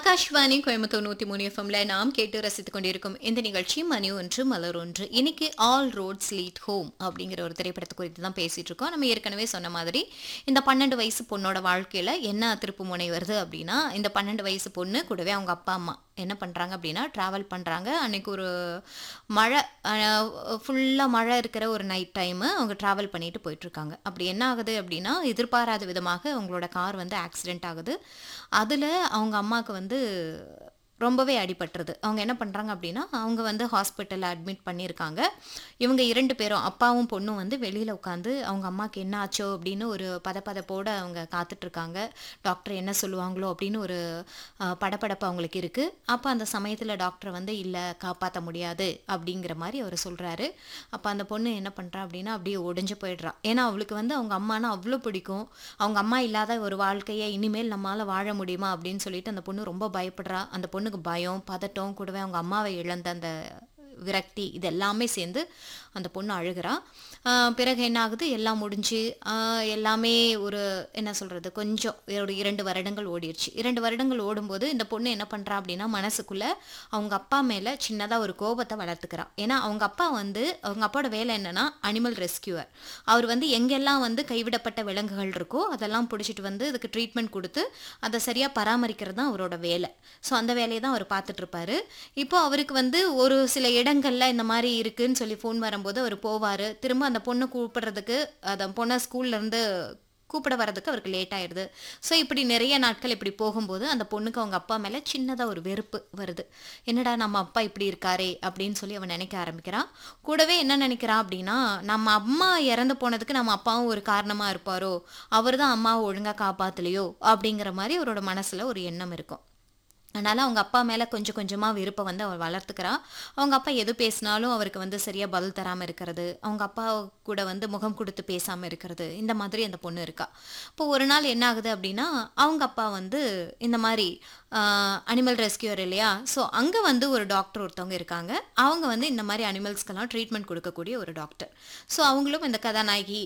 ஆகாஷ்வாணி கோயம்புத்தூர் நூத்தி மூணு எஃப்எம்ல நாம் கேட்டு ரசித்துக் கொண்டிருக்கும் இந்த நிகழ்ச்சி மணி ஒன்று மலர் ஒன்று இன்னைக்கு ஆல் ரோட்ஸ் லீட் ஹோம் அப்படிங்கிற ஒரு திரைப்படத்தை குறித்து தான் பேசிட்டு இருக்கோம் நம்ம ஏற்கனவே சொன்ன மாதிரி இந்த பன்னெண்டு வயசு பொண்ணோட வாழ்க்கையில என்ன திருப்பு முனை வருது அப்படின்னா இந்த பன்னெண்டு வயசு பொண்ணு கூடவே அவங்க அப்பா அம்மா என்ன பண்றாங்க அப்படின்னா டிராவல் பண்றாங்க அன்னைக்கு ஒரு மழை ஃபுல்லாக மழை இருக்கிற ஒரு நைட் டைமு அவங்க ட்ராவல் பண்ணிட்டு போயிட்டு இருக்காங்க அப்படி என்ன ஆகுது அப்படின்னா எதிர்பாராத விதமாக அவங்களோட கார் வந்து ஆக்சிடென்ட் ஆகுது அதில் அவங்க அம்மாவுக்கு வந்து ரொம்பவே அடிபட்டுருது அவங்க என்ன பண்ணுறாங்க அப்படின்னா அவங்க வந்து ஹாஸ்பிட்டலில் அட்மிட் பண்ணியிருக்காங்க இவங்க இரண்டு பேரும் அப்பாவும் பொண்ணும் வந்து வெளியில் உட்காந்து அவங்க அம்மாவுக்கு என்ன ஆச்சோ அப்படின்னு ஒரு பதப்பதப்போடு அவங்க காத்துட்ருக்காங்க டாக்டர் என்ன சொல்லுவாங்களோ அப்படின்னு ஒரு அஹ், படபடப்பு அவங்களுக்கு இருக்குது அப்போ அந்த சமயத்தில் டாக்டர் வந்து இல்லை காப்பாற்ற முடியாது அப்படிங்கிற மாதிரி அவர் சொல்கிறாரு அப்போ அந்த பொண்ணு என்ன பண்ணுறா அப்படின்னா அப்படியே ஒடிஞ்சு போயிடுறா ஏன்னா அவளுக்கு வந்து அவங்க அம்மானா அவ்வளோ பிடிக்கும் அவங்க அம்மா இல்லாத ஒரு வாழ்க்கையை இனிமேல் நம்மளால் வாழ முடியுமா அப்படின்னு சொல்லிட்டு அந்த பொண்ணு ரொம்ப பயப்படுறா அந்த பொண்ணுக்கு பயம் பதட்டம் கூடவே அவங்க அம்மாவை இழந்த அந்த விரக்தி இது எல்லாமே சேர்ந்து அந்த பொண்ணு அழுகிறா ஆஹ் பிறகு என்ன ஆகுது எல்லாம் முடிஞ்சு ஆஹ் எல்லாமே ஒரு என்ன சொல்கிறது கொஞ்சம் ஒரு இரண்டு வருடங்கள் ஓடிடுச்சு இரண்டு வருடங்கள் ஓடும்போது இந்த பொண்ணு என்ன பண்ணுறா அப்படின்னா மனசுக்குள்ளே அவங்க அப்பா மேலே சின்னதாக ஒரு கோபத்தை வளர்த்துக்கிறா ஏன்னா அவங்க அப்பா வந்து அவங்க அப்பாவோட வேலை என்னன்னா அனிமல் ரெஸ்கியூவர் அவர் வந்து எங்கெல்லாம் வந்து கைவிடப்பட்ட விலங்குகள் இருக்கோ அதெல்லாம் பிடிச்சிட்டு வந்து அதுக்கு ட்ரீட்மெண்ட் கொடுத்து அதை சரியாக பராமரிக்கிறது தான் அவரோட வேலை ஸோ அந்த வேலையை தான் அவர் பார்த்துட்டு இருப்பாரு இப்போ அவருக்கு வந்து ஒரு சில இடங்கள்ல இந்த மாதிரி இருக்குன்னு சொல்லி ஃபோன் வரும்போது அவர் போவார் திரும்ப அந்த பொண்ணை கூப்பிடுறதுக்கு அந்த பொண்ணை ஸ்கூல்ல இருந்து கூப்பிட வரதுக்கு அவருக்கு லேட் ஆயிடுது ஸோ இப்படி நிறைய நாட்கள் இப்படி போகும்போது அந்த பொண்ணுக்கு அவங்க அப்பா மேலே சின்னதாக ஒரு வெறுப்பு வருது என்னடா நம்ம அப்பா இப்படி இருக்காரே அப்படின்னு சொல்லி அவன் நினைக்க ஆரம்பிக்கிறான் கூடவே என்ன நினைக்கிறான் அப்படின்னா நம்ம அம்மா இறந்து போனதுக்கு நம்ம அப்பாவும் ஒரு காரணமாக இருப்பாரோ அவர் தான் அம்மாவை ஒழுங்காக காப்பாற்றலையோ அப்படிங்கிற மாதிரி அவரோட மனசில் ஒரு எண்ணம் இருக்கும் அதனால் அவங்க அப்பா மேலே கொஞ்சம் கொஞ்சமாக விருப்பம் வந்து அவள் வளர்த்துக்கிறா அவங்க அப்பா எது பேசினாலும் அவருக்கு வந்து சரியாக பதில் தராமல் இருக்கிறது அவங்க அப்பா கூட வந்து முகம் கொடுத்து பேசாமல் இருக்கிறது இந்த மாதிரி அந்த பொண்ணு இருக்கா இப்போ ஒரு நாள் என்ன ஆகுது அப்படின்னா அவங்க அப்பா வந்து இந்த மாதிரி அனிமல் ரெஸ்கியூர் இல்லையா ஸோ அங்கே வந்து ஒரு டாக்டர் ஒருத்தவங்க இருக்காங்க அவங்க வந்து இந்த மாதிரி அனிமல்ஸ்க்கெல்லாம் ட்ரீட்மெண்ட் கொடுக்கக்கூடிய ஒரு டாக்டர் ஸோ அவங்களும் இந்த கதாநாயகி